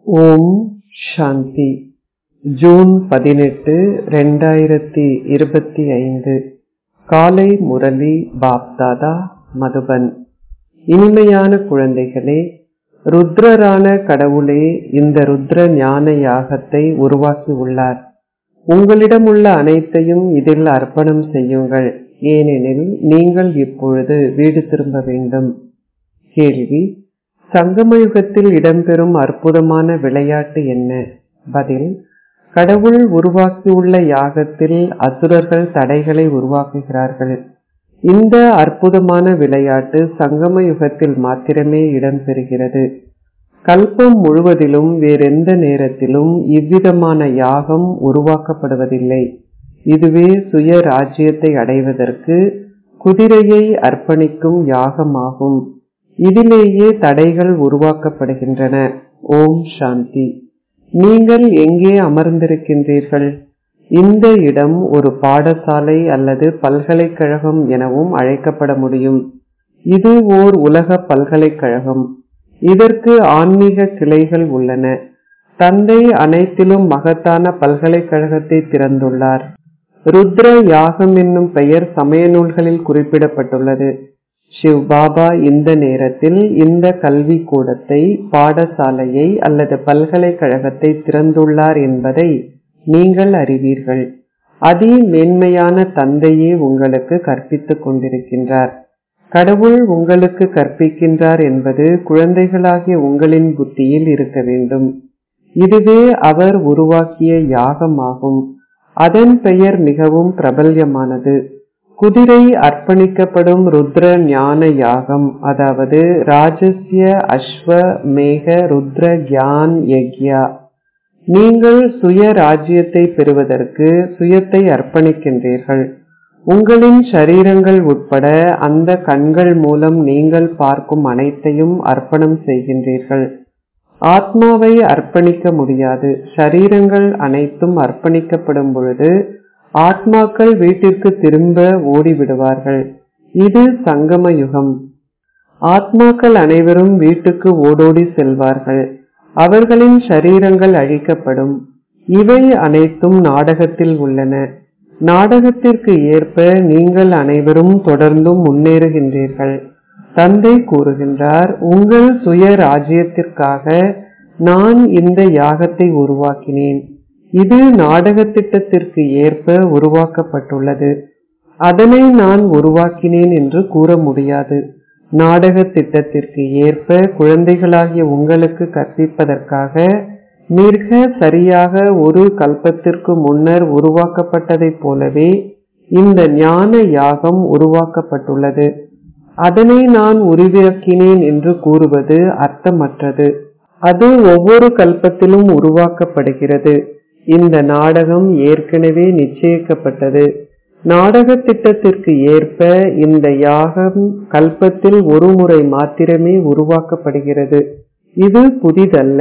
ஓம் சாந்தி June பதினெட்டு ரெண்டாயிரத்தி இருபத்தி ஐந்து காலை முரளி பாப்தாதா மதுபன் இனிமையான குழந்தைகளே ருத்ரரான கடவுளே இந்த ருத்ர ஞான யாகத்தை உருவாக்கி உள்ளார் உங்களிடம் உள்ள அனைத்தையும் இதில் அர்ப்பணம் செய்யுங்கள் ஏனெனில் நீங்கள் இப்பொழுது வீடு திரும்ப வேண்டும் கேள்வி சங்கமயுகத்தில் இடம்பெறும் அற்புதமான விளையாட்டு என்ன பதில் கடவுள் உருவாக்கியுள்ள யாகத்தில் அசுரர்கள் தடைகளை உருவாக்குகிறார்கள் இந்த அற்புதமான விளையாட்டு சங்கம யுகத்தில் மாத்திரமே இடம்பெறுகிறது கல்பம் முழுவதிலும் வேறெந்த நேரத்திலும் இவ்விதமான யாகம் உருவாக்கப்படுவதில்லை இதுவே சுய ராஜ்யத்தை அடைவதற்கு குதிரையை அர்ப்பணிக்கும் யாகமாகும் இதிலேயே தடைகள் உருவாக்கப்படுகின்றன ஓம் சாந்தி நீங்கள் எங்கே அமர்ந்திருக்கின்றீர்கள் இந்த இடம் ஒரு பாடசாலை அல்லது பல்கலைக்கழகம் எனவும் அழைக்கப்பட முடியும் இது ஓர் உலக பல்கலைக்கழகம் இதற்கு ஆன்மீக கிளைகள் உள்ளன தந்தை அனைத்திலும் மகத்தான பல்கலைக்கழகத்தை திறந்துள்ளார் ருத்ர யாகம் என்னும் பெயர் சமய நூல்களில் குறிப்பிடப்பட்டுள்ளது சிவ் பாபா இந்த நேரத்தில் இந்த கல்வி கூடத்தை பாடசாலையை அல்லது பல்கலைக்கழகத்தை திறந்துள்ளார் என்பதை நீங்கள் அறிவீர்கள் அதி மேன்மையான தந்தையே உங்களுக்கு கற்பித்துக் கொண்டிருக்கின்றார் கடவுள் உங்களுக்கு கற்பிக்கின்றார் என்பது குழந்தைகளாகிய உங்களின் புத்தியில் இருக்க வேண்டும் இதுவே அவர் உருவாக்கிய யாகமாகும் அதன் பெயர் மிகவும் பிரபல்யமானது குதிரை அர்ப்பணிக்கப்படும் ருத்ர ஞான யாகம் அதாவது ராஜஸ்ய அஸ்வ மேக ருத்ர கியான் யக்யா நீங்கள் சுய ராஜ்யத்தை பெறுவதற்கு சுயத்தை அர்ப்பணிக்கின்றீர்கள் உங்களின் சரீரங்கள் உட்பட அந்த கண்கள் மூலம் நீங்கள் பார்க்கும் அனைத்தையும் அர்ப்பணம் செய்கின்றீர்கள் ஆத்மாவை அர்ப்பணிக்க முடியாது சரீரங்கள் அனைத்தும் அர்ப்பணிக்கப்படும் பொழுது ஆத்மாக்கள் வீட்டிற்கு திரும்ப ஓடிவிடுவார்கள் இது சங்கம யுகம் ஆத்மாக்கள் அனைவரும் வீட்டுக்கு ஓடோடி செல்வார்கள் அவர்களின் சரீரங்கள் அழிக்கப்படும் இவை அனைத்தும் நாடகத்தில் உள்ளன நாடகத்திற்கு ஏற்ப நீங்கள் அனைவரும் தொடர்ந்தும் முன்னேறுகின்றீர்கள் தந்தை கூறுகின்றார் உங்கள் சுய ராஜ்யத்திற்காக நான் இந்த யாகத்தை உருவாக்கினேன் இது நாடக திட்டத்திற்கு ஏற்ப உருவாக்கப்பட்டுள்ளது அதனை நான் உருவாக்கினேன் என்று கூற முடியாது நாடக திட்டத்திற்கு ஏற்ப குழந்தைகளாகிய உங்களுக்கு கற்பிப்பதற்காக மிக சரியாக ஒரு கல்பத்திற்கு முன்னர் உருவாக்கப்பட்டதைப் போலவே இந்த ஞான யாகம் உருவாக்கப்பட்டுள்ளது அதனை நான் உருவாக்கினேன் என்று கூறுவது அர்த்தமற்றது அது ஒவ்வொரு கல்பத்திலும் உருவாக்கப்படுகிறது இந்த நாடகம் ஏற்கனவே நிச்சயிக்கப்பட்டது நாடக திட்டத்திற்கு ஏற்ப இந்த யாகம் கல்பத்தில் ஒரு முறை மாத்திரமே உருவாக்கப்படுகிறது இது புதிதல்ல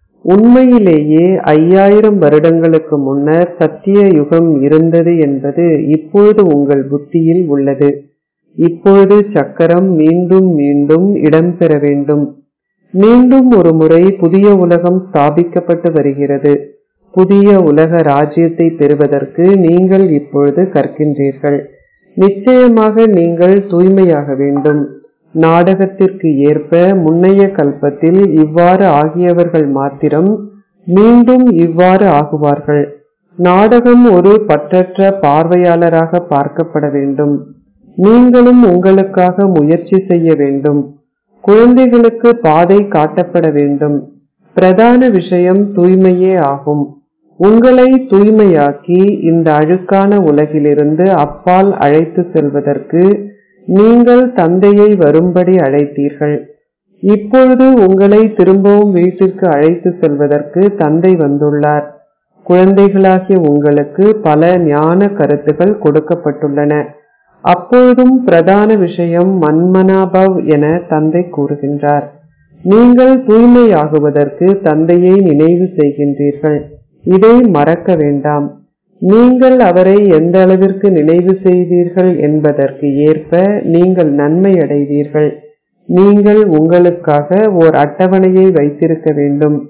உண்மையிலேயே ஐயாயிரம் வருடங்களுக்கு முன்னர் சத்திய யுகம் இருந்தது என்பது இப்பொழுது உங்கள் புத்தியில் உள்ளது இப்பொழுது சக்கரம் மீண்டும் மீண்டும் இடம்பெற வேண்டும் மீண்டும் ஒரு முறை புதிய உலகம் ஸ்தாபிக்கப்பட்டு வருகிறது புதிய உலக ராஜ்யத்தை பெறுவதற்கு நீங்கள் இப்பொழுது கற்கின்றீர்கள் நிச்சயமாக நீங்கள் தூய்மையாக வேண்டும் நாடகத்திற்கு ஏற்ப முன்னைய கல்பத்தில் இவ்வாறு ஆகியவர்கள் மாத்திரம் மீண்டும் இவ்வாறு ஆகுவார்கள் நாடகம் ஒரு பற்றற்ற பார்வையாளராக பார்க்கப்பட வேண்டும் நீங்களும் உங்களுக்காக முயற்சி செய்ய வேண்டும் குழந்தைகளுக்கு பாதை காட்டப்பட வேண்டும் பிரதான விஷயம் தூய்மையே ஆகும் உங்களை தூய்மையாக்கி இந்த அழுக்கான உலகிலிருந்து அப்பால் அழைத்து செல்வதற்கு நீங்கள் தந்தையை வரும்படி அழைத்தீர்கள் இப்பொழுது உங்களை திரும்பவும் வீட்டிற்கு அழைத்து செல்வதற்கு தந்தை வந்துள்ளார் குழந்தைகளாகிய உங்களுக்கு பல ஞான கருத்துகள் கொடுக்கப்பட்டுள்ளன அப்பொழுதும் பிரதான விஷயம் மன்மனாபவ் என தந்தை கூறுகின்றார் நீங்கள் தூய்மையாகுவதற்கு தந்தையை நினைவு செய்கின்றீர்கள் இதை மறக்க வேண்டாம் நீங்கள் அவரை எந்த அளவிற்கு நினைவு செய்வீர்கள் என்பதற்கு ஏற்ப நீங்கள் நன்மை அடைவீர்கள் நீங்கள் உங்களுக்காக ஓர் அட்டவணையை வைத்திருக்க வேண்டும்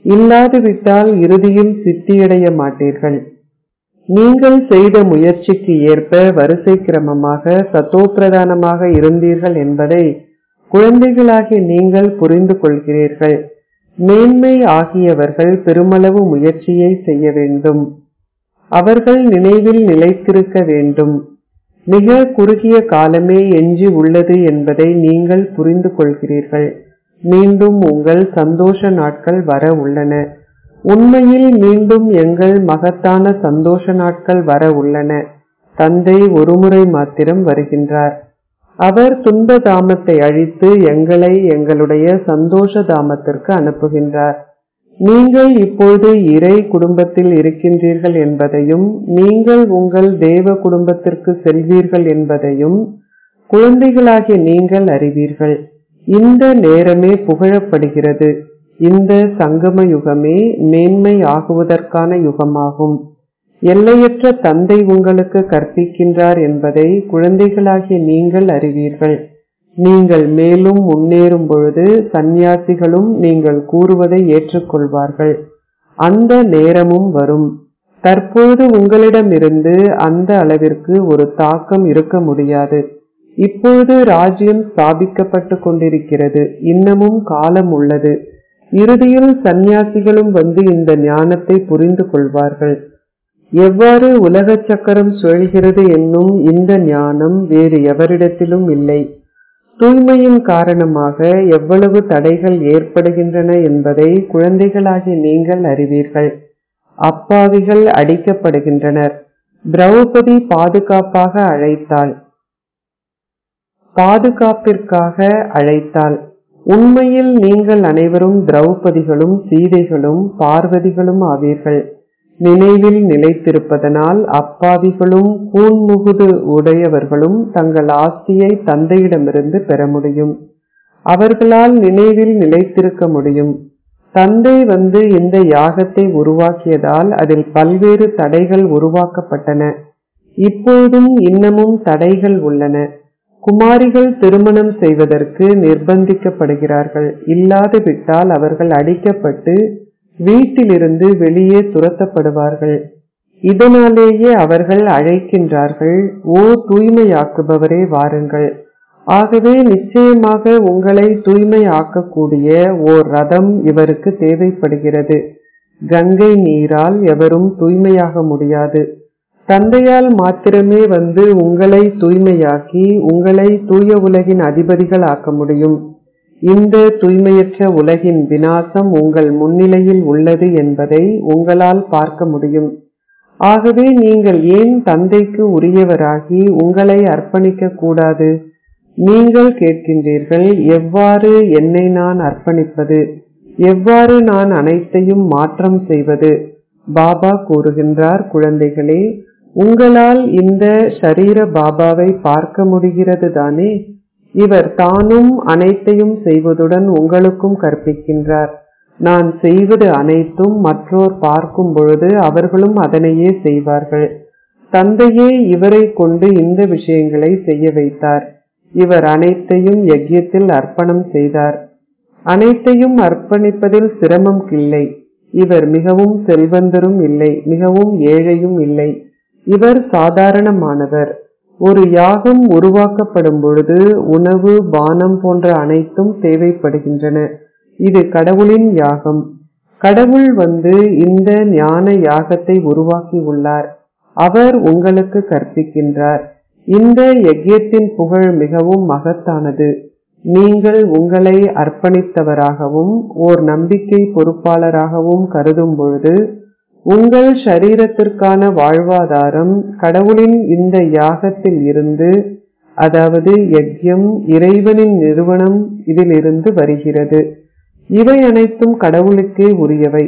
இல்லாதுவிட்டால் இறுதியில் சித்தியடைய மாட்டீர்கள் நீங்கள் செய்த முயற்சிக்கு ஏற்ப வரிசை கிரமமாக சத்தோப்பிரதானமாக இருந்தீர்கள் என்பதை குழந்தைகளாகிய நீங்கள் புரிந்து கொள்கிறீர்கள் மேன்மை ஆகியவர்கள் பெருமளவு முயற்சியை செய்ய வேண்டும் அவர்கள் நினைவில் நிலைத்திருக்க வேண்டும் மிக குறுகிய காலமே எஞ்சி உள்ளது என்பதை நீங்கள் புரிந்து கொள்கிறீர்கள் மீண்டும் உங்கள் சந்தோஷ நாட்கள் வர உள்ளன உண்மையில் மீண்டும் எங்கள் மகத்தான சந்தோஷ நாட்கள் வர உள்ளன தந்தை ஒருமுறை மாத்திரம் வருகின்றார் அவர் துன்ப தாமத்தை அழித்து எங்களை எங்களுடைய சந்தோஷ தாமத்திற்கு அனுப்புகின்றார் நீங்கள் இப்பொழுது இறை குடும்பத்தில் இருக்கின்றீர்கள் என்பதையும் நீங்கள் உங்கள் தேவ குடும்பத்திற்கு செல்வீர்கள் என்பதையும் குழந்தைகளாகிய நீங்கள் அறிவீர்கள் இந்த நேரமே புகழப்படுகிறது இந்த சங்கம யுகமே மேன்மை ஆகுவதற்கான யுகமாகும் எல்லையற்ற தந்தை உங்களுக்கு கற்பிக்கின்றார் என்பதை குழந்தைகளாகிய நீங்கள் அறிவீர்கள் நீங்கள் மேலும் முன்னேறும் பொழுது சந்நியாசிகளும் நீங்கள் கூறுவதை ஏற்றுக்கொள்வார்கள் அந்த நேரமும் வரும் தற்போது உங்களிடமிருந்து அந்த அளவிற்கு ஒரு தாக்கம் இருக்க முடியாது இப்பொழுது ராஜ்யம் ஸ்தாபிக்கப்பட்டு கொண்டிருக்கிறது இன்னமும் காலம் உள்ளது இறுதியில் சந்நியாசிகளும் வந்து இந்த ஞானத்தை புரிந்து கொள்வார்கள் எவ்வாறு உலக சக்கரம் சுழல்கிறது என்னும் இந்த ஞானம் வேறு எவரிடத்திலும் இல்லை தூய்மையின் காரணமாக எவ்வளவு தடைகள் ஏற்படுகின்றன என்பதை குழந்தைகளாகிய நீங்கள் அறிவீர்கள் அப்பாவிகள் அடிக்கப்படுகின்றனர் திரௌபதி பாதுகாப்பாக அழைத்தாள் பாதுகாப்பிற்காக அழைத்தாள் உண்மையில் நீங்கள் அனைவரும் திரௌபதிகளும் சீதைகளும் பார்வதிகளும் ஆவீர்கள் நினைவில் நிலைத்திருப்பதனால் அப்பாவிகளும் கூன்முகுது உடையவர்களும் தங்கள் ஆஸ்தியை தந்தையிடமிருந்து பெற முடியும் அவர்களால் நினைவில் நிலைத்திருக்க முடியும் தந்தை வந்து இந்த யாகத்தை உருவாக்கியதால் அதில் பல்வேறு தடைகள் உருவாக்கப்பட்டன இப்பொழுதும் இன்னமும் தடைகள் உள்ளன குமாரிகள் திருமணம் செய்வதற்கு நிர்பந்திக்கப்படுகிறார்கள் இல்லாது விட்டால் அவர்கள் அடிக்கப்பட்டு வீட்டிலிருந்து வெளியே துரத்தப்படுவார்கள் இதனாலேயே அவர்கள் அழைக்கின்றார்கள் ஓ தூய்மையாக்குபவரே வாருங்கள் ஆகவே நிச்சயமாக உங்களை தூய்மையாக்கக்கூடிய ஓர் ரதம் இவருக்கு தேவைப்படுகிறது கங்கை நீரால் எவரும் தூய்மையாக முடியாது தந்தையால் மாத்திரமே வந்து உங்களை தூய்மையாக்கி உங்களை தூய உலகின் அதிபதிகள் ஆக்க முடியும் இந்த தூய்மையற்ற உலகின் வினாசம் உங்கள் முன்னிலையில் உள்ளது என்பதை உங்களால் பார்க்க முடியும் ஆகவே நீங்கள் ஏன் தந்தைக்கு உரியவராகி உங்களை அர்ப்பணிக்க கூடாது நீங்கள் கேட்கின்றீர்கள் எவ்வாறு என்னை நான் அர்ப்பணிப்பது எவ்வாறு நான் அனைத்தையும் மாற்றம் செய்வது பாபா கூறுகின்றார் குழந்தைகளே உங்களால் இந்த ஷரீர பாபாவை பார்க்க முடிகிறது தானே இவர் தானும் அனைத்தையும் செய்வதுடன் உங்களுக்கும் கற்பிக்கின்றார் நான் செய்வது அனைத்தும் மற்றோர் பார்க்கும் பொழுது அவர்களும் அதனையே செய்வார்கள் தந்தையே இவரை கொண்டு இந்த விஷயங்களை செய்ய வைத்தார் இவர் அனைத்தையும் யஜ்யத்தில் அர்ப்பணம் செய்தார் அனைத்தையும் அர்ப்பணிப்பதில் சிரமம் இல்லை இவர் மிகவும் செல்வந்தரும் இல்லை மிகவும் ஏழையும் இல்லை இவர் சாதாரணமானவர் ஒரு யாகம் உருவாக்கப்படும் பொழுது உணவு பானம் போன்ற அனைத்தும் தேவைப்படுகின்றன இது கடவுளின் யாகம் கடவுள் வந்து இந்த ஞான யாகத்தை உருவாக்கி உள்ளார் அவர் உங்களுக்கு கற்பிக்கின்றார் இந்த யஜ்யத்தின் புகழ் மிகவும் மகத்தானது நீங்கள் உங்களை அர்ப்பணித்தவராகவும் ஓர் நம்பிக்கை பொறுப்பாளராகவும் கருதும் பொழுது உங்கள் ஷரீரத்திற்கான வாழ்வாதாரம் கடவுளின் இந்த யாகத்தில் இருந்து அதாவது யஜ்யம் இறைவனின் நிறுவனம் இதிலிருந்து வருகிறது இவை அனைத்தும் கடவுளுக்கே உரியவை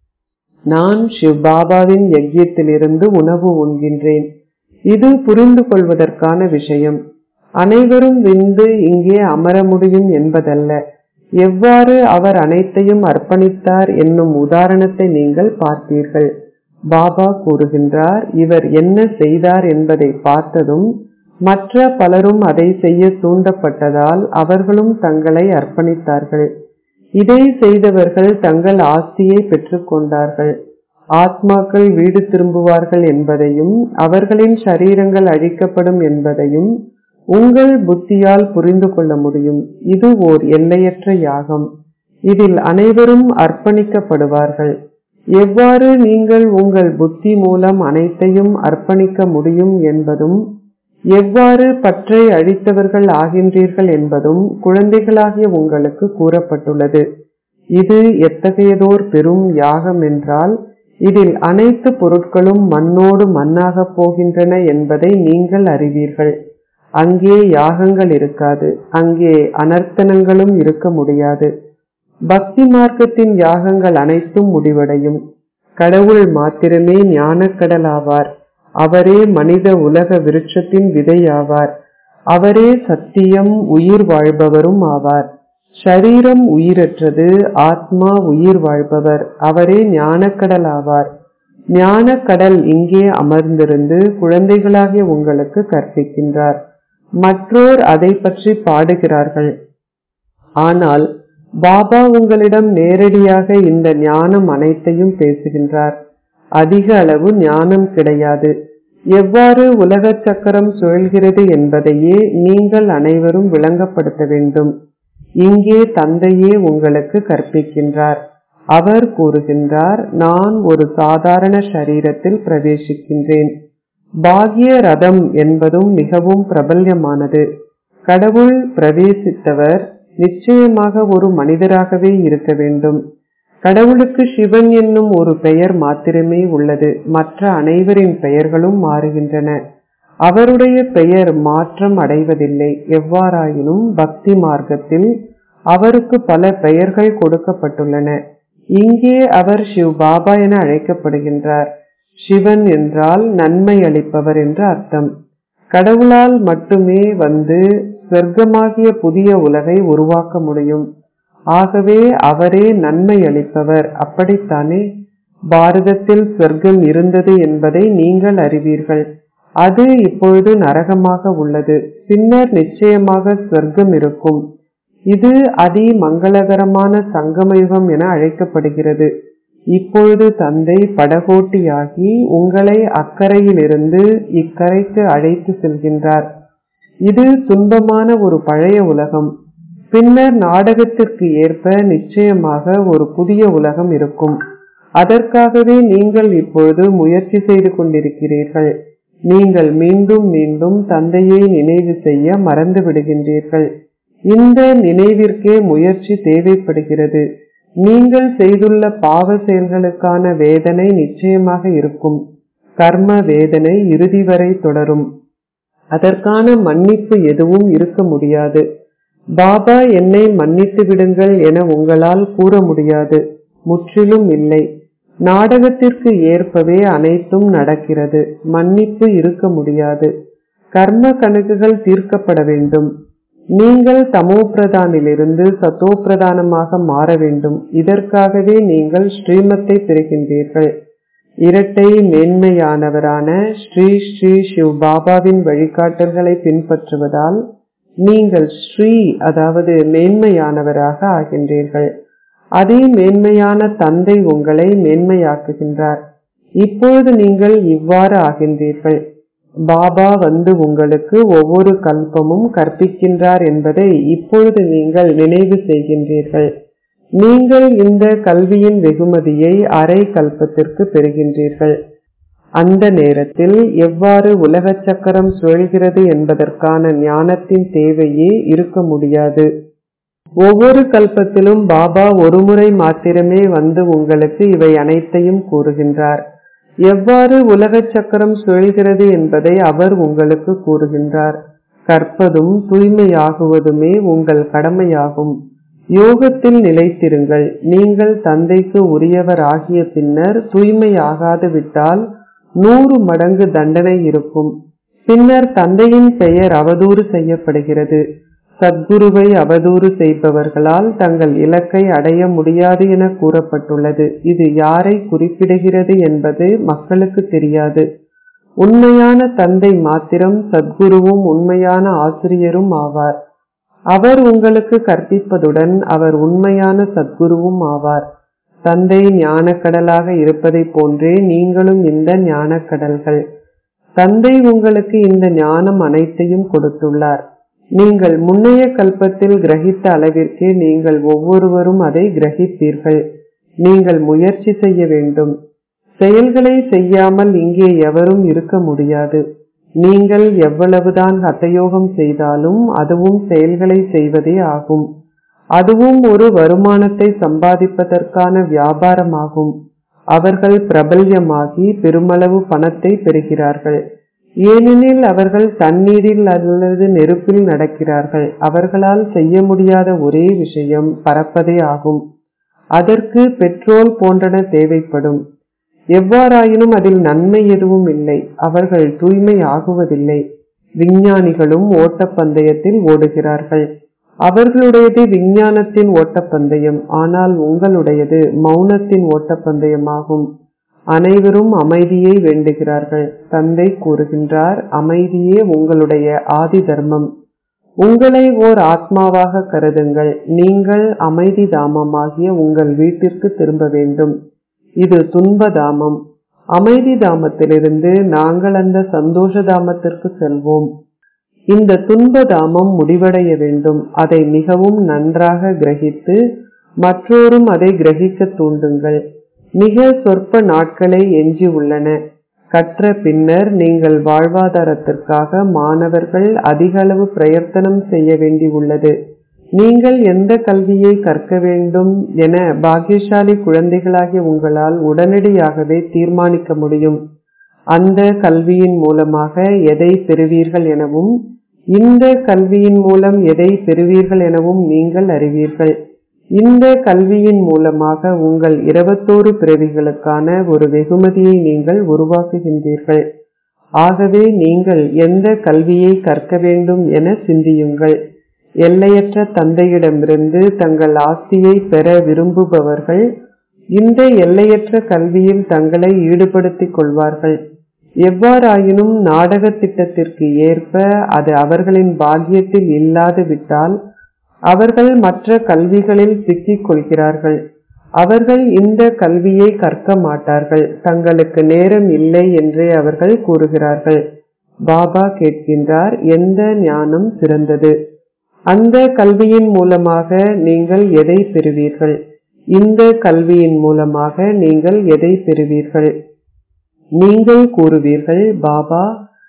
நான் சிவ் பாபாவின் யஜ்யத்திலிருந்து உணவு உண்கின்றேன் இது புரிந்து கொள்வதற்கான விஷயம் அனைவரும் விந்து இங்கே அமர முடியும் என்பதல்ல எவ்வாறு அவர் அனைத்தையும் அர்ப்பணித்தார் என்னும் உதாரணத்தை நீங்கள் பார்ப்பீர்கள் பாபா கூறுகின்றார் இவர் என்ன செய்தார் என்பதை பார்த்ததும் மற்ற பலரும் அதை செய்ய தூண்டப்பட்டதால் அவர்களும் தங்களை அர்ப்பணித்தார்கள் இதை செய்தவர்கள் தங்கள் ஆஸ்தியை பெற்றுக்கொண்டார்கள் ஆத்மாக்கள் வீடு திரும்புவார்கள் என்பதையும் அவர்களின் சரீரங்கள் அழிக்கப்படும் என்பதையும் உங்கள் புத்தியால் புரிந்து கொள்ள முடியும் இது ஓர் எல்லையற்ற யாகம் இதில் அனைவரும் அர்ப்பணிக்கப்படுவார்கள் எவ்வாறு நீங்கள் உங்கள் புத்தி மூலம் அனைத்தையும் அர்ப்பணிக்க முடியும் என்பதும் எவ்வாறு பற்றை அழித்தவர்கள் ஆகின்றீர்கள் என்பதும் குழந்தைகளாகிய உங்களுக்கு கூறப்பட்டுள்ளது இது எத்தகையதோர் பெரும் யாகம் என்றால் இதில் அனைத்து பொருட்களும் மண்ணோடு மண்ணாகப் போகின்றன என்பதை நீங்கள் அறிவீர்கள் அங்கே யாகங்கள் இருக்காது அங்கே அனர்த்தனங்களும் இருக்க முடியாது பக்தி மார்க்கத்தின் யாகங்கள் அனைத்தும் முடிவடையும் கடவுள் மாத்திரமே ஞானக்கடல் ஆவார் அவரே மனித உலக விருட்சத்தின் விதையாவார் அவரே சத்தியம் உயிர் வாழ்பவரும் ஆவார் ஷரீரம் உயிரற்றது ஆத்மா உயிர் வாழ்பவர் அவரே ஞானக்கடல் ஆவார் ஞானக்கடல் இங்கே அமர்ந்திருந்து குழந்தைகளாகிய உங்களுக்கு கற்பிக்கின்றார் மற்றோர் அதை பற்றி பாடுகிறார்கள் ஆனால் பாபா உங்களிடம் நேரடியாக இந்த ஞானம் அனைத்தையும் பேசுகின்றார் அதிக அளவு ஞானம் கிடையாது எவ்வாறு உலக சக்கரம் சுழல்கிறது என்பதையே நீங்கள் அனைவரும் விளங்கப்படுத்த வேண்டும் இங்கே தந்தையே உங்களுக்கு கற்பிக்கின்றார் அவர் கூறுகின்றார் நான் ஒரு சாதாரண சரீரத்தில் பிரவேசிக்கின்றேன் பாக்ய ரதம் என்பதும் மிகவும் பிரபல்யமானது கடவுள் பிரவேசித்தவர் நிச்சயமாக ஒரு மனிதராகவே இருக்க வேண்டும் கடவுளுக்கு சிவன் என்னும் ஒரு பெயர் மாத்திரமே உள்ளது மற்ற அனைவரின் பெயர்களும் மாறுகின்றன அவருடைய பெயர் மாற்றம் அடைவதில்லை எவ்வாறாயினும் பக்தி மார்க்கத்தில் அவருக்கு பல பெயர்கள் கொடுக்கப்பட்டுள்ளன இங்கே அவர் சிவ் பாபா என அழைக்கப்படுகின்றார் சிவன் என்றால் நன்மை அளிப்பவர் என்று அர்த்தம் கடவுளால் மட்டுமே வந்து சொர்க்கமாகிய புதிய உலகை உருவாக்க முடியும் ஆகவே அவரே நன்மை அளிப்பவர் அப்படித்தானே பாரதத்தில் சொர்க்கம் இருந்தது என்பதை நீங்கள் அறிவீர்கள் அது இப்பொழுது நரகமாக உள்ளது பின்னர் நிச்சயமாக சொர்க்கம் இருக்கும் இது அதி மங்களகரமான சங்கமயுகம் என அழைக்கப்படுகிறது இப்பொழுது தந்தை படகோட்டியாகி உங்களை அக்கறையிலிருந்து இக்கரைக்கு அழைத்து செல்கின்றார் இது துன்பமான ஒரு பழைய உலகம் பின்னர் நாடகத்திற்கு ஏற்ப நிச்சயமாக ஒரு புதிய உலகம் இருக்கும் அதற்காகவே நீங்கள் இப்பொழுது முயற்சி செய்து கொண்டிருக்கிறீர்கள் நீங்கள் மீண்டும் மீண்டும் தந்தையை நினைவு செய்ய மறந்து விடுகின்றீர்கள் இந்த நினைவிற்கே முயற்சி தேவைப்படுகிறது நீங்கள் செய்துள்ள பாவ செயல்களுக்கான வேதனை நிச்சயமாக இருக்கும் கர்ம வேதனை இறுதி வரை தொடரும் அதற்கான மன்னிப்பு எதுவும் இருக்க முடியாது பாபா என்னை மன்னித்து விடுங்கள் என உங்களால் கூற முடியாது முற்றிலும் இல்லை நாடகத்திற்கு ஏற்பவே அனைத்தும் நடக்கிறது மன்னிப்பு இருக்க முடியாது கர்ம கணக்குகள் தீர்க்கப்பட வேண்டும் நீங்கள் தமோ பிரதானிலிருந்து சத்தோ பிரதானமாக மாற வேண்டும் இதற்காகவே நீங்கள் ஸ்ரீமத்தை பெறுகின்றீர்கள் இரட்டை மேன்மையானவரான ஸ்ரீ ஸ்ரீ சிவ் பாபாவின் வழிகாட்டல்களை பின்பற்றுவதால் நீங்கள் ஸ்ரீ அதாவது மேன்மையானவராக ஆகின்றீர்கள் அதே மேன்மையான தந்தை உங்களை மேன்மையாக்குகின்றார் இப்பொழுது நீங்கள் இவ்வாறு ஆகின்றீர்கள் பாபா வந்து உங்களுக்கு ஒவ்வொரு கல்பமும் கற்பிக்கின்றார் என்பதை இப்பொழுது நீங்கள் நினைவு செய்கின்றீர்கள் நீங்கள் இந்த கல்வியின் வெகுமதியை அரை கல்பத்திற்கு பெறுகின்றீர்கள் அந்த நேரத்தில் எவ்வாறு உலக சக்கரம் சுழல்கிறது என்பதற்கான ஞானத்தின் தேவையே இருக்க முடியாது ஒவ்வொரு கல்பத்திலும் பாபா ஒருமுறை மாத்திரமே வந்து உங்களுக்கு இவை அனைத்தையும் கூறுகின்றார் எவ்வாறு உலக சக்கரம் சுழல்கிறது என்பதை அவர் உங்களுக்கு கூறுகின்றார் கற்பதும் தூய்மையாகுவதுமே உங்கள் கடமையாகும் யோகத்தில் நிலைத்திருங்கள் நீங்கள் தந்தைக்கு உரியவர் ஆகிய பின்னர் தூய்மையாகாது விட்டால் நூறு மடங்கு தண்டனை இருக்கும் பின்னர் தந்தையின் பெயர் அவதூறு செய்யப்படுகிறது சத்குருவை அவதூறு செய்பவர்களால் தங்கள் இலக்கை அடைய முடியாது என கூறப்பட்டுள்ளது இது யாரை குறிப்பிடுகிறது என்பது மக்களுக்கு தெரியாது உண்மையான தந்தை மாத்திரம் சத்குருவும் உண்மையான ஆசிரியரும் ஆவார் அவர் உங்களுக்கு கற்பிப்பதுடன் அவர் உண்மையான சத்குருவும் ஆவார் தந்தை ஞானக்கடலாக இருப்பதைப் போன்றே நீங்களும் இந்த ஞானக்கடல்கள் தந்தை உங்களுக்கு இந்த ஞானம் அனைத்தையும் கொடுத்துள்ளார் நீங்கள் முன்னைய கல்பத்தில் கிரகித்த அளவிற்கே நீங்கள் ஒவ்வொருவரும் அதை கிரகிப்பீர்கள் நீங்கள் முயற்சி செய்ய வேண்டும் செயல்களை செய்யாமல் இங்கே எவரும் இருக்க முடியாது நீங்கள் எவ்வளவுதான் ஹத்தயோகம் செய்தாலும் அதுவும் செயல்களை செய்வதே ஆகும் அதுவும் ஒரு வருமானத்தை சம்பாதிப்பதற்கான வியாபாரமாகும் அவர்கள் பிரபல்யமாகி பெருமளவு பணத்தை பெறுகிறார்கள் ஏனெனில் அவர்கள் தண்ணீரில் அல்லது நெருப்பில் நடக்கிறார்கள் அவர்களால் செய்ய முடியாத ஒரே விஷயம் பறப்பதே ஆகும் அதற்கு பெட்ரோல் போன்றன தேவைப்படும் எவ்வாறாயினும் அதில் நன்மை எதுவும் இல்லை அவர்கள் தூய்மை ஆகுவதில்லை விஞ்ஞானிகளும் ஓட்டப்பந்தயத்தில் ஓடுகிறார்கள் அவர்களுடையது விஞ்ஞானத்தின் ஓட்டப்பந்தயம் ஆனால் உங்களுடையது மௌனத்தின் ஓட்டப்பந்தயமாகும் அனைவரும் அமைதியை வேண்டுகிறார்கள் தந்தை கூறுகின்றார் அமைதியே உங்களுடைய ஆதி தர்மம் உங்களை ஓர் ஆத்மாவாக கருதுங்கள் நீங்கள் அமைதி தாமமாகிய உங்கள் வீட்டிற்கு திரும்ப வேண்டும் இது துன்ப தாமம் அமைதி தாமத்திலிருந்து நாங்கள் அந்த சந்தோஷ தாமத்திற்கு செல்வோம் இந்த துன்ப தாமம் முடிவடைய வேண்டும் அதை மிகவும் நன்றாக கிரகித்து மற்றோரும் அதை கிரகிக்க தூண்டுங்கள் மிக சொற்ப நாட்களே எஞ்சி உள்ளன கற்ற பின்னர் நீங்கள் வாழ்வாதாரத்திற்காக மாணவர்கள் அதிக அளவு பிரயத்தனம் செய்ய வேண்டி உள்ளது நீங்கள் எந்த கல்வியை கற்க வேண்டும் என பாக்கியசாலி குழந்தைகளாகிய உங்களால் உடனடியாகவே தீர்மானிக்க முடியும் அந்த கல்வியின் மூலமாக எதை பெறுவீர்கள் எனவும் இந்த கல்வியின் மூலம் எதை பெறுவீர்கள் எனவும் நீங்கள் அறிவீர்கள் இந்த கல்வியின் மூலமாக உங்கள் இருபத்தோரு பிறவிகளுக்கான ஒரு வெகுமதியை நீங்கள் உருவாக்குகின்றீர்கள் ஆகவே நீங்கள் எந்த கல்வியை கற்க வேண்டும் என சிந்தியுங்கள் எல்லையற்ற தந்தையிடமிருந்து தங்கள் ஆஸ்தியை பெற விரும்புபவர்கள் இந்த எல்லையற்ற கல்வியில் தங்களை ஈடுபடுத்திக் கொள்வார்கள் எவ்வாறாயினும் நாடக திட்டத்திற்கு ஏற்ப அது அவர்களின் பாக்கியத்தில் இல்லாது விட்டால் அவர்கள் மற்ற கல்விகளில் சிக்கிக் கொள்கிறார்கள் அவர்கள் இந்த கல்வியை கற்க மாட்டார்கள் தங்களுக்கு நேரம் இல்லை என்றே அவர்கள் கூறுகிறார்கள் பாபா கேட்கின்றார் எந்த ஞானம் சிறந்தது அந்த கல்வியின் மூலமாக நீங்கள் எதை பெறுவீர்கள் இந்த கல்வியின் மூலமாக நீங்கள் எதை பெறுவீர்கள் நீங்கள் கூறுவீர்கள் பாபா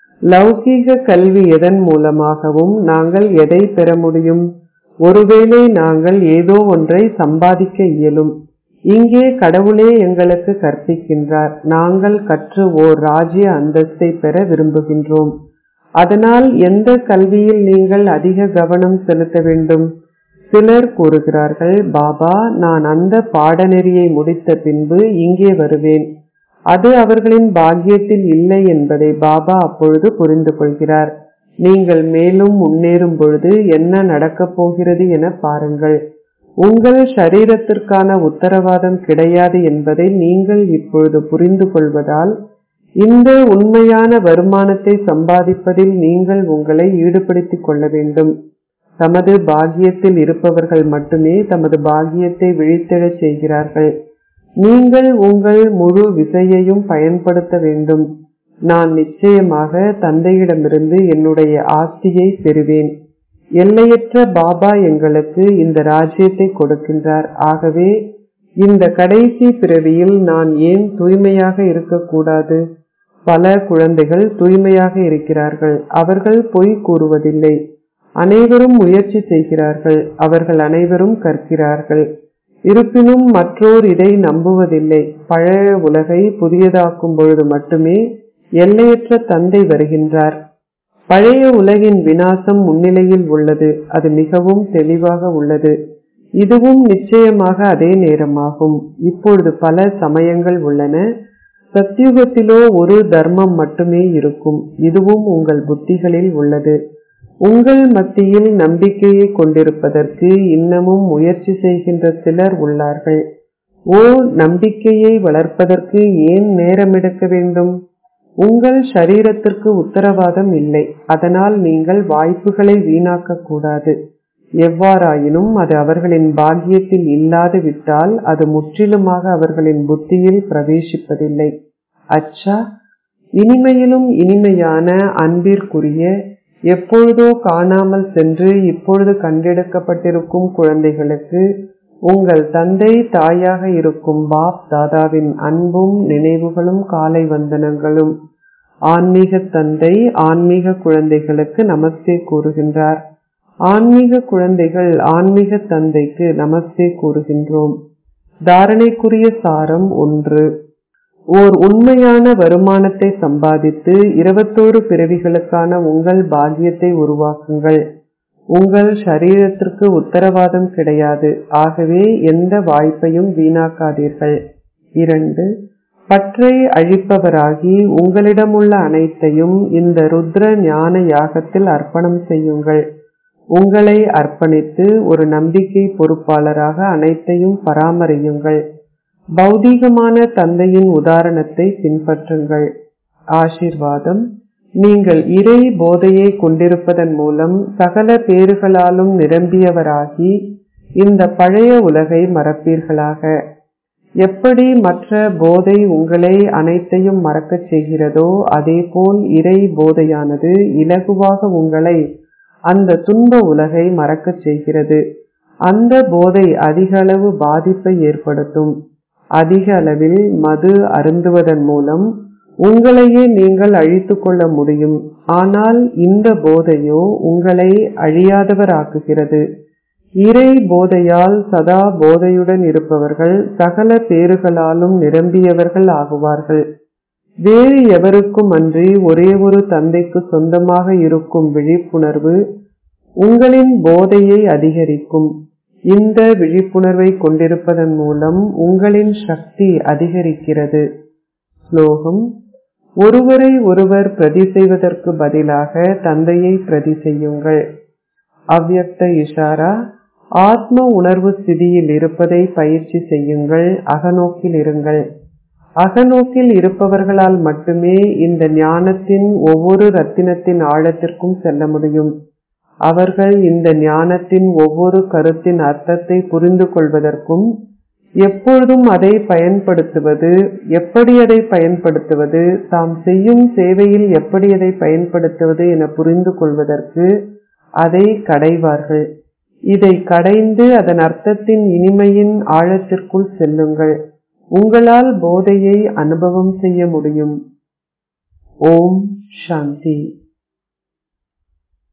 லௌகீக கல்வி எதன் மூலமாகவும் நாங்கள் எதை பெற முடியும் ஒருவேளை நாங்கள் ஏதோ ஒன்றை சம்பாதிக்க இயலும் இங்கே கடவுளே எங்களுக்கு கற்பிக்கின்றார் நாங்கள் கற்று ஓர் ராஜ்ய அந்தஸ்தை பெற விரும்புகின்றோம் அதனால் எந்த கல்வியில் நீங்கள் அதிக கவனம் செலுத்த வேண்டும் சிலர் கூறுகிறார்கள் பாபா நான் அந்த பாடநெறியை முடித்த பின்பு இங்கே வருவேன் அது அவர்களின் பாக்கியத்தில் இல்லை என்பதை பாபா அப்பொழுது புரிந்து கொள்கிறார் நீங்கள் மேலும் முன்னேறும் பொழுது என்ன நடக்கப் போகிறது என பாருங்கள் உங்கள் சரீரத்திற்கான உத்தரவாதம் கிடையாது என்பதை நீங்கள் இப்பொழுது புரிந்து கொள்வதால் இந்த உண்மையான வருமானத்தை சம்பாதிப்பதில் நீங்கள் உங்களை ஈடுபடுத்திக் கொள்ள வேண்டும் தமது பாக்கியத்தில் இருப்பவர்கள் மட்டுமே தமது பாக்கியத்தை விழித்தெழச் செய்கிறார்கள் நீங்கள் உங்கள் முழு விசையையும் பயன்படுத்த வேண்டும் நான் நிச்சயமாக தந்தையிடமிருந்து என்னுடைய ஆஸ்தியை பெறுவேன் எல்லையற்ற பாபா எங்களுக்கு இந்த ராஜ்யத்தை கொடுக்கின்றார் ஆகவே இந்த கடைசி பிறவியில் நான் ஏன் தூய்மையாக இருக்கக்கூடாது பல குழந்தைகள் தூய்மையாக இருக்கிறார்கள் அவர்கள் பொய் கூறுவதில்லை அனைவரும் முயற்சி செய்கிறார்கள் அவர்கள் அனைவரும் கற்கிறார்கள் இருப்பினும் மற்றோர் இதை நம்புவதில்லை பழைய உலகை புதியதாக்கும் பொழுது மட்டுமே எல்லையற்ற தந்தை வருகின்றார் பழைய உலகின் வினாசம் முன்னிலையில் உள்ளது அது மிகவும் தெளிவாக உள்ளது இதுவும் நிச்சயமாக அதே நேரமாகும் இப்பொழுது பல சமயங்கள் உள்ளன சத்தியுகத்திலோ ஒரு தர்மம் மட்டுமே இருக்கும் இதுவும் உங்கள் புத்திகளில் உள்ளது உங்கள் மத்தியில் நம்பிக்கையை கொண்டிருப்பதற்கு இன்னமும் முயற்சி செய்கின்ற சிலர் உள்ளார்கள் ஓ நம்பிக்கையை வளர்ப்பதற்கு ஏன் நேரம் எடுக்க வேண்டும் உங்கள் சரீரத்திற்கு உத்தரவாதம் இல்லை அதனால் நீங்கள் வாய்ப்புகளை வீணாக்க கூடாது எவ்வாறாயினும் அது அவர்களின் பாக்கியத்தில் இல்லாது விட்டால் அது முற்றிலுமாக அவர்களின் புத்தியில் பிரவேசிப்பதில்லை அச்சா இனிமையிலும் இனிமையான அன்பிற்குரிய எப்பொழுதோ காணாமல் சென்று இப்பொழுது கண்டெடுக்கப்பட்டிருக்கும் குழந்தைகளுக்கு உங்கள் தந்தை தாயாக இருக்கும் பாப் தாதாவின் அன்பும் நினைவுகளும் காலை வந்தனங்களும் ஆன்மீக தந்தை ஆன்மீக குழந்தைகளுக்கு நமஸ்தே கூறுகின்றார் ஆன்மீக குழந்தைகள் ஆன்மீக தந்தைக்கு நமஸ்தே கூறுகின்றோம் தாரணைக்குரிய சாரம் ஒன்று ஓர் உண்மையான வருமானத்தை சம்பாதித்து இருபத்தோரு பிறவிகளுக்கான உங்கள் பாக்கியத்தை உருவாக்குங்கள் உங்கள் சரீரத்திற்கு உத்தரவாதம் கிடையாது ஆகவே எந்த வாய்ப்பையும் வீணாக்காதீர்கள் இரண்டு பற்றை அழிப்பவராகி உங்களிடமுள்ள அனைத்தையும் இந்த ருத்ர ஞான யாகத்தில் அர்ப்பணம் செய்யுங்கள் உங்களை அர்ப்பணித்து ஒரு நம்பிக்கை பொறுப்பாளராக அனைத்தையும் பராமரியுங்கள் பௌதீகமான தந்தையின் உதாரணத்தை பின்பற்றுங்கள் ஆசிர்வாதம் நீங்கள் இறை போதையை கொண்டிருப்பதன் மூலம் சகல பேறுகளாலும் நிரம்பியவராகி இந்த பழைய உலகை மறப்பீர்களாக எப்படி மற்ற போதை உங்களை அனைத்தையும் மறக்கச் செய்கிறதோ அதேபோல் இறை போதையானது இலகுவாக உங்களை அந்த துன்ப உலகை மறக்கச் செய்கிறது அந்த போதை அதிக அளவு பாதிப்பை ஏற்படுத்தும் அதிக அளவில் மது அருந்துவதன் மூலம் உங்களையே நீங்கள் அழித்துக் கொள்ள முடியும் ஆனால் இந்த போதையோ உங்களை அழியாதவராக்குகிறது இறை போதையால் சதா போதையுடன் இருப்பவர்கள் சகல பேறுகளாலும் நிரம்பியவர்கள் ஆகுவார்கள் வேறு எவருக்கும் அன்றி ஒரே ஒரு தந்தைக்கு சொந்தமாக இருக்கும் விழிப்புணர்வு உங்களின் போதையை அதிகரிக்கும் இந்த விழிப்புணர்வை கொண்டிருப்பதன் மூலம் உங்களின் சக்தி அதிகரிக்கிறது ஸ்லோகம் ஒருவரை ஒருவர் பிரதி செய்வதற்கு பதிலாக தந்தையை பிரதி செய்யுங்கள் அவ்யக்த இஷாரா ஆத்ம உணர்வு ஸ்திதியில் இருப்பதை பயிற்சி செய்யுங்கள் அகநோக்கில் இருங்கள் அகநோக்கில் இருப்பவர்களால் மட்டுமே இந்த ஞானத்தின் ஒவ்வொரு ரத்தினத்தின் ஆழத்திற்கும் செல்ல முடியும் அவர்கள் இந்த ஞானத்தின் ஒவ்வொரு கருத்தின் அர்த்தத்தை புரிந்து கொள்வதற்கும் எப்பொழுதும் அதை பயன்படுத்துவது எப்படி அதை பயன்படுத்துவது தாம் செய்யும் சேவையில் எப்படி அதை பயன்படுத்துவது என புரிந்து கொள்வதற்கு அதை கடைவார்கள் இதை கடைந்து அதன் அர்த்தத்தின் இனிமையின் ஆழத்திற்குள் செல்லுங்கள் உங்களால் போதையை அனுபவம் செய்ய முடியும் ஓம் சாந்தி